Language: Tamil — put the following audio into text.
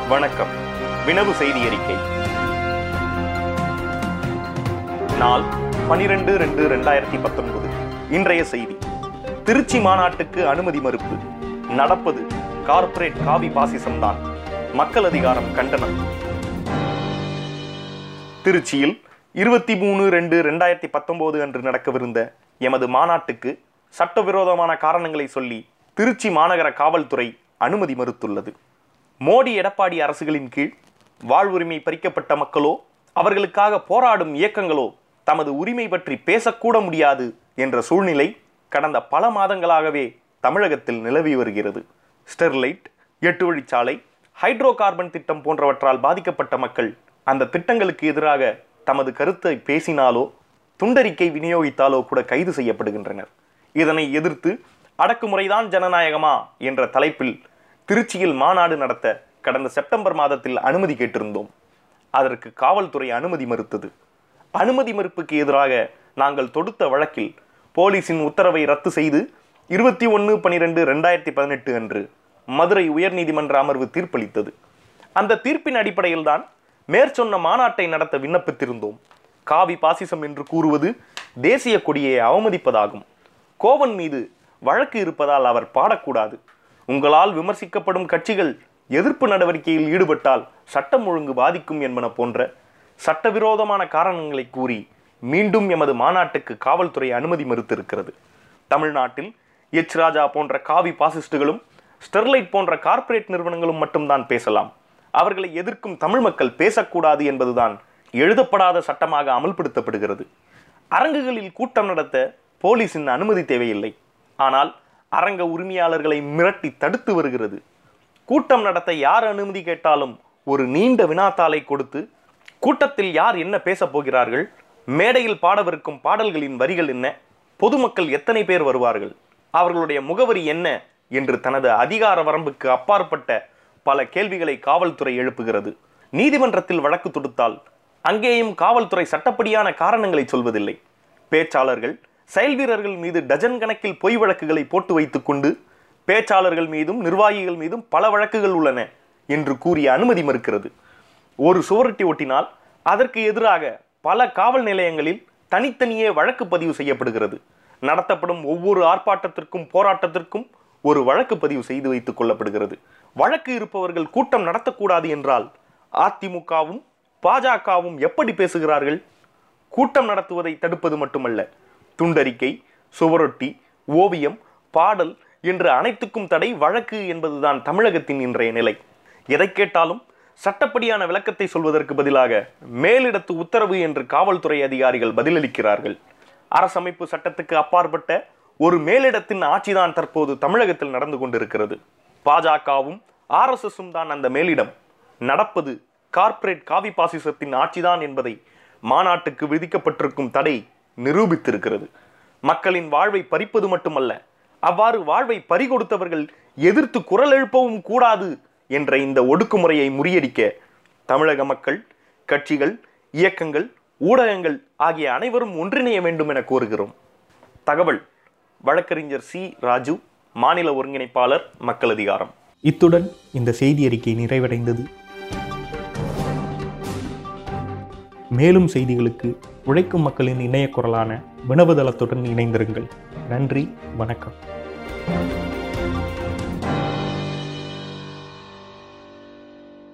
வணக்கம் வினவு செய்தி அறிக்கை நாள் பனிரெண்டு ரெண்டு ரெண்டாயிரத்தி பத்தொன்பது இன்றைய செய்தி திருச்சி மாநாட்டுக்கு அனுமதி மறுப்பு நடப்பது கார்ப்பரேட் காவி பாசிசம் தான் மக்கள் அதிகாரம் கண்டனம் திருச்சியில் இருபத்தி மூணு ரெண்டு ரெண்டாயிரத்தி பத்தொன்பது அன்று நடக்கவிருந்த எமது மாநாட்டுக்கு சட்டவிரோதமான காரணங்களை சொல்லி திருச்சி மாநகர காவல்துறை அனுமதி மறுத்துள்ளது மோடி எடப்பாடி அரசுகளின் கீழ் வாழ்வுரிமை பறிக்கப்பட்ட மக்களோ அவர்களுக்காக போராடும் இயக்கங்களோ தமது உரிமை பற்றி பேசக்கூட முடியாது என்ற சூழ்நிலை கடந்த பல மாதங்களாகவே தமிழகத்தில் நிலவி வருகிறது ஸ்டெர்லைட் எட்டு வழிச்சாலை ஹைட்ரோ கார்பன் திட்டம் போன்றவற்றால் பாதிக்கப்பட்ட மக்கள் அந்த திட்டங்களுக்கு எதிராக தமது கருத்தை பேசினாலோ துண்டறிக்கை விநியோகித்தாலோ கூட கைது செய்யப்படுகின்றனர் இதனை எதிர்த்து அடக்குமுறைதான் ஜனநாயகமா என்ற தலைப்பில் திருச்சியில் மாநாடு நடத்த கடந்த செப்டம்பர் மாதத்தில் அனுமதி கேட்டிருந்தோம் அதற்கு காவல்துறை அனுமதி மறுத்தது அனுமதி மறுப்புக்கு எதிராக நாங்கள் தொடுத்த வழக்கில் போலீசின் உத்தரவை ரத்து செய்து இருபத்தி ஒன்று பனிரெண்டு ரெண்டாயிரத்தி பதினெட்டு அன்று மதுரை உயர்நீதிமன்ற அமர்வு தீர்ப்பளித்தது அந்த தீர்ப்பின் அடிப்படையில்தான் மேற்சொன்ன மாநாட்டை நடத்த விண்ணப்பித்திருந்தோம் காவி பாசிசம் என்று கூறுவது தேசிய கொடியை அவமதிப்பதாகும் கோவன் மீது வழக்கு இருப்பதால் அவர் பாடக்கூடாது உங்களால் விமர்சிக்கப்படும் கட்சிகள் எதிர்ப்பு நடவடிக்கையில் ஈடுபட்டால் சட்டம் ஒழுங்கு பாதிக்கும் என்பன போன்ற சட்டவிரோதமான காரணங்களை கூறி மீண்டும் எமது மாநாட்டுக்கு காவல்துறை அனுமதி மறுத்திருக்கிறது தமிழ்நாட்டில் எச் ராஜா போன்ற காவி பாசிஸ்டுகளும் ஸ்டெர்லைட் போன்ற கார்ப்பரேட் நிறுவனங்களும் மட்டும்தான் பேசலாம் அவர்களை எதிர்க்கும் தமிழ் மக்கள் பேசக்கூடாது என்பதுதான் எழுதப்படாத சட்டமாக அமல்படுத்தப்படுகிறது அரங்குகளில் கூட்டம் நடத்த போலீசின் அனுமதி தேவையில்லை ஆனால் அரங்க உரிமையாளர்களை மிரட்டி தடுத்து வருகிறது கூட்டம் நடத்த யார் அனுமதி கேட்டாலும் ஒரு நீண்ட வினாத்தாளை கொடுத்து கூட்டத்தில் யார் என்ன பேசப் போகிறார்கள் மேடையில் பாடவிருக்கும் பாடல்களின் வரிகள் என்ன பொதுமக்கள் எத்தனை பேர் வருவார்கள் அவர்களுடைய முகவரி என்ன என்று தனது அதிகார வரம்புக்கு அப்பாற்பட்ட பல கேள்விகளை காவல்துறை எழுப்புகிறது நீதிமன்றத்தில் வழக்கு தொடுத்தால் அங்கேயும் காவல்துறை சட்டப்படியான காரணங்களை சொல்வதில்லை பேச்சாளர்கள் செயல் வீரர்கள் மீது டஜன் கணக்கில் பொய் வழக்குகளை போட்டு வைத்துக்கொண்டு பேச்சாளர்கள் மீதும் நிர்வாகிகள் மீதும் பல வழக்குகள் உள்ளன என்று கூறிய அனுமதி மறுக்கிறது ஒரு சுவரொட்டி ஒட்டினால் அதற்கு எதிராக பல காவல் நிலையங்களில் தனித்தனியே வழக்கு பதிவு செய்யப்படுகிறது நடத்தப்படும் ஒவ்வொரு ஆர்ப்பாட்டத்திற்கும் போராட்டத்திற்கும் ஒரு வழக்கு பதிவு செய்து வைத்துக் கொள்ளப்படுகிறது வழக்கு இருப்பவர்கள் கூட்டம் நடத்தக்கூடாது என்றால் அதிமுகவும் பாஜகவும் எப்படி பேசுகிறார்கள் கூட்டம் நடத்துவதை தடுப்பது மட்டுமல்ல துண்டறிக்கை சுவரொட்டி ஓவியம் பாடல் என்று அனைத்துக்கும் தடை வழக்கு என்பதுதான் தமிழகத்தின் இன்றைய நிலை எதை கேட்டாலும் சட்டப்படியான விளக்கத்தை சொல்வதற்கு பதிலாக மேலிடத்து உத்தரவு என்று காவல்துறை அதிகாரிகள் பதிலளிக்கிறார்கள் அரசமைப்பு சட்டத்துக்கு அப்பாற்பட்ட ஒரு மேலிடத்தின் ஆட்சிதான் தற்போது தமிழகத்தில் நடந்து கொண்டிருக்கிறது பாஜகவும் ஆர்எஸ்எஸும் தான் அந்த மேலிடம் நடப்பது கார்ப்பரேட் காவி பாசிசத்தின் ஆட்சிதான் என்பதை மாநாட்டுக்கு விதிக்கப்பட்டிருக்கும் தடை நிரூபித்திருக்கிறது மக்களின் வாழ்வை பறிப்பது மட்டுமல்ல அவ்வாறு வாழ்வை பறிகொடுத்தவர்கள் எதிர்த்து குரல் எழுப்பவும் கூடாது என்ற இந்த ஒடுக்குமுறையை முறியடிக்க தமிழக மக்கள் கட்சிகள் இயக்கங்கள் ஊடகங்கள் ஆகிய அனைவரும் ஒன்றிணைய வேண்டும் என கோருகிறோம் தகவல் வழக்கறிஞர் சி ராஜு மாநில ஒருங்கிணைப்பாளர் மக்கள் அதிகாரம் இத்துடன் இந்த செய்தி அறிக்கை நிறைவடைந்தது மேலும் செய்திகளுக்கு உழைக்கும் மக்களின் இணைய குரலான வினவுதளத்துடன் இணைந்திருங்கள் நன்றி வணக்கம்